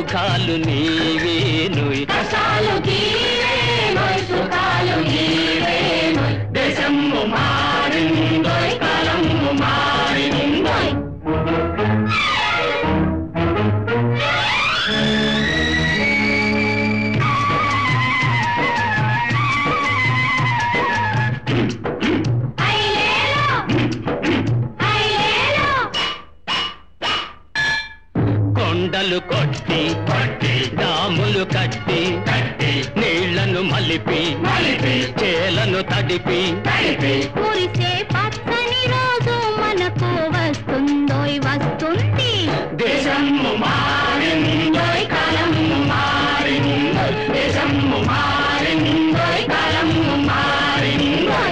సుఖాలు నీవేనోయ్ కష్టాలు తీరేనోయ్ సుఖాలు నీవేనోయ్ దేశము మారిందోయ్ కాలము మారిందోయ్ ఐలేలో ఐలేలో కొండలు కొట్టి కొట్టి డాములు కట్టి కట్టి నీళ్లను మలిపి మలిపి చేలను తడిపి తడిపి కురిసే పచ్చని రోజు మనకు వస్తుందోయ్ వస్తుంది దేశము మారిందోయ్ కాలము మారిందోయ్ దేశము మారిందోయ్ కాలము మారిందోయ్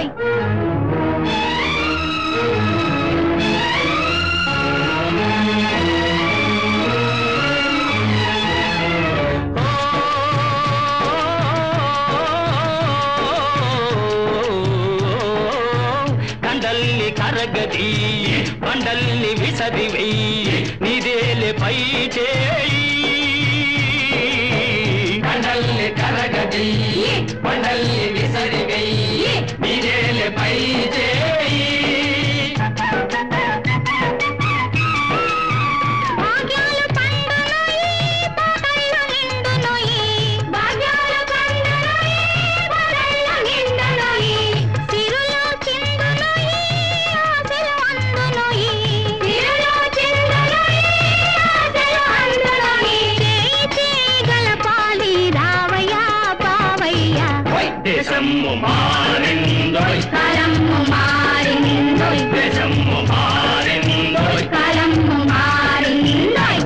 కండల్ని కరగది బండల్ని విసది వెయ్యి నిదేలే పై చేయి కండల్ని కరగది బండల్ని విసది వెయ్యి నిదేలే పై చేయి భాగ్యాలు పండునోయి పాటల్లో నిండునోయి భాగ్యాలు పండునోయి పాటల్లో నిండునోయి సిరులు చిందునోయి ఆశలు అందునోయి సిరులు చిందునోయి ఆశలు అందునోయి చేయి చేయగల పాలి రావయ్యా బావయ్యా దేశము మారిందోయ్ కాలము మారిందోయ్ దేశము మారిందోయ్ కాలము మారిందోయ్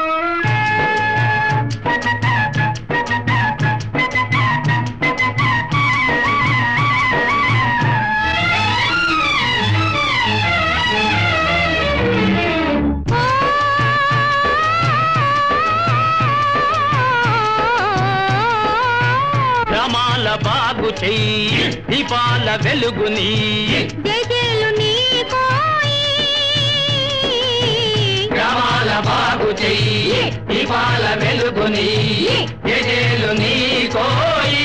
గ్రామాల బాగు చెయ్యి దీపాల వెలుగుని జయజయలు నీకోయి గ్రామాల బాగు చెయ్యి దీపాల వెలుగుని ఎజేలు నీ కోయి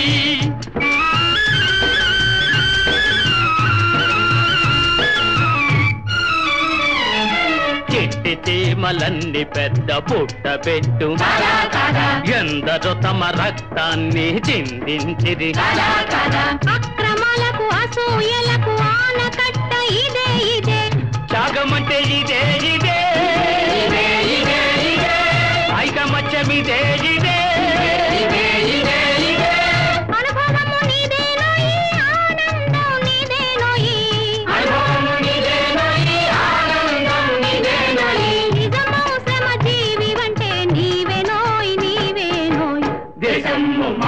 చిట్టి చీమలన్నీ పెద్ద పుట్ట పెట్టు ఎందరో తమ రక్తాన్ని చిందించిరి అక్రమాలకు అసూయలకు ఆనకట్ట ఇదే ఇదే త్యాగమంటే ఇదే ఇదే ఇదే ఇదే ఇదే ఐకమత్యమిదే ఇదే ఇదే ఇదే ఇదే అనుభవము నీదేనోయి ఆనందం నీదేనోయి అనుభవము నీదేనోయి, ఆనందం నీదేనోయి. నిజమౌ శ్రమ జీవి అంటే నీవేనోయ్ నీవేనోయ్ దేశము